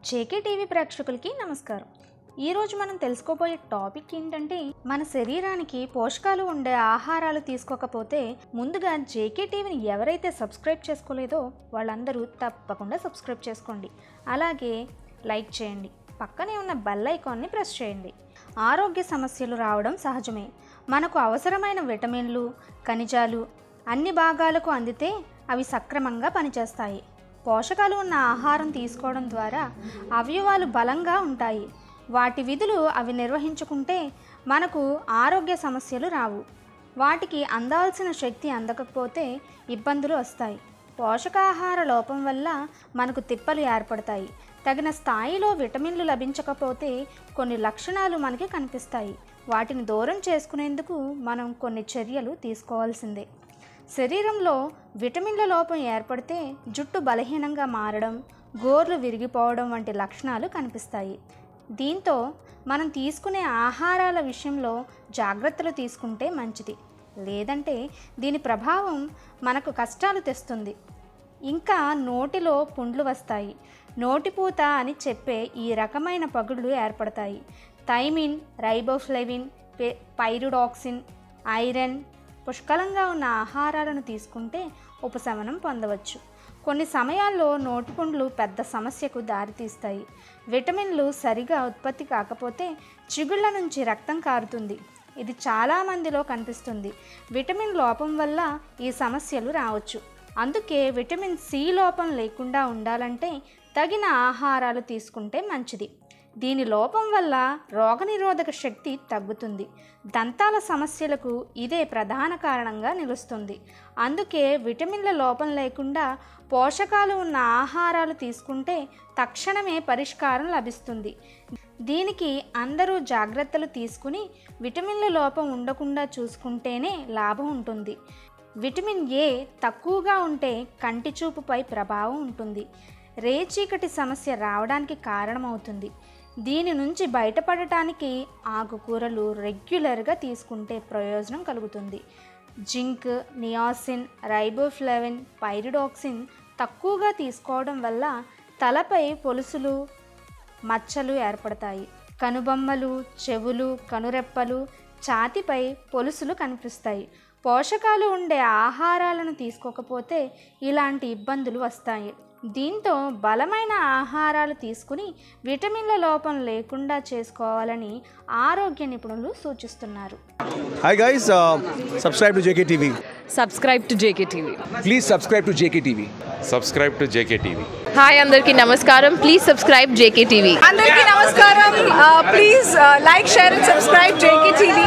JK TV ప్రేక్షకులకి నమస్కారం ఈరోజు మనం తెలుసుకోబోయే టాపిక్ ఏంటంటే మన శరీరానికి పోషకాలు ఉండే ఆహారాలు తీసుకోకపోతే ముందుగా జేకే టీవీని ఎవరైతే సబ్స్క్రైబ్ చేసుకోలేదో వాళ్ళందరూ తప్పకుండా సబ్స్క్రైబ్ చేసుకోండి అలాగే లైక్ చేయండి పక్కనే ఉన్న బెల్ ఐకాన్ని ప్రెస్ చేయండి ఆరోగ్య సమస్యలు రావడం సహజమే మనకు అవసరమైన విటమిన్లు ఖనిజాలు అన్ని భాగాలకు అందితే అవి సక్రమంగా పనిచేస్తాయి పోషకాలు ఉన్న ఆహారం తీసుకోవడం ద్వారా అవయవాలు బలంగా ఉంటాయి వాటి విధులు అవి నిర్వహించుకుంటే మనకు ఆరోగ్య సమస్యలు రావు వాటికి అందాల్సిన శక్తి అందకపోతే ఇబ్బందులు వస్తాయి పోషకాహార లోపం వల్ల మనకు తిప్పలు ఏర్పడతాయి తగిన స్థాయిలో విటమిన్లు లభించకపోతే కొన్ని లక్షణాలు మనకి కనిపిస్తాయి వాటిని దూరం చేసుకునేందుకు మనం కొన్ని చర్యలు తీసుకోవాల్సిందే శరీరంలో విటమిన్ల లోపం ఏర్పడితే జుట్టు బలహీనంగా మారడం గోర్లు విరిగిపోవడం వంటి లక్షణాలు కనిపిస్తాయి దీంతో మనం తీసుకునే ఆహారాల విషయంలో జాగ్రత్తలు తీసుకుంటే మంచిది లేదంటే దీని ప్రభావం మనకు కష్టాలు తెస్తుంది ఇంకా నోటిలో పుండ్లు వస్తాయి నోటిపూత అని చెప్పే ఈ రకమైన పగుళ్ళు ఏర్పడతాయి థైమిన్ రైబోఫ్లెవిన్ పె- పైరుడాక్సిన్ ఐరన్ పుష్కలంగా ఉన్న ఆహారాలను తీసుకుంటే ఉపశమనం పొందవచ్చు కొన్ని సమయాల్లో నోటిపుండ్లు పెద్ద సమస్యకు దారితీస్తాయి విటమిన్లు సరిగా ఉత్పత్తి కాకపోతే చిగుళ్ళ నుంచి రక్తం కారుతుంది ఇది చాలా మందిలో కనిపిస్తుంది విటమిన్ లోపం వల్ల ఈ సమస్యలు రావచ్చు అందుకే విటమిన్ సి లోపం లేకుండా ఉండాలంటే తగిన ఆహారాలు తీసుకుంటే మంచిది దీని లోపం వల్ల రోగనిరోధక శక్తి తగ్గుతుంది దంతాల సమస్యలకు ఇదే ప్రధాన కారణంగా నిలుస్తుంది అందుకే విటమిన్ల లోపం లేకుండా పోషకాలు ఉన్న ఆహారాలు తీసుకుంటే తక్షణమే పరిష్కారం లభిస్తుంది దీనికి అందరూ జాగ్రత్తలు తీసుకుని విటమిన్ల లోపం ఉండకుండా చూసుకుంటేనే లాభం ఉంటుంది విటమిన్ ఏ తక్కువగా ఉంటే కంటి చూపుపై ప్రభావం ఉంటుంది రేచీకటి సమస్య రావడానికి కారణమవుతుంది దీని నుంచి బయటపడటానికి ఆకుకూరలు రెగ్యులర్గా తీసుకుంటే ప్రయోజనం కలుగుతుంది జింక్ నియాసిన్ రైబోఫ్లెవిన్ పైరిడాక్సిన్ తక్కువగా తీసుకోవడం వల్ల తలపై పొలుసులు మచ్చలు ఏర్పడతాయి కనుబొమ్మలు చెవులు కనురెప్పలు ఛాతిపై పొలుసులు కనిపిస్తాయి పోషకాలు ఉండే ఆహారాలను తీసుకోకపోతే ఇలాంటి ఇబ్బందులు వస్తాయి దీంతో బలమైన ఆహారాలు తీసుకుని విటమిన్ల లోపం లేకుండా చేసుకోవాలని ఆరోగ్య నిపుణులు సూచిస్తున్నారు Hi guys, uh, subscribe to JKTV. Subscribe to JK TV Please subscribe to JKTV. subscribe to JKTV. Hi అందరికీ నమస్కారం ప్లీజ్ సబ్స్క్రైబ్ జేకే టీవీ అందరికీ నమస్కారం please like share and subscribe JK TV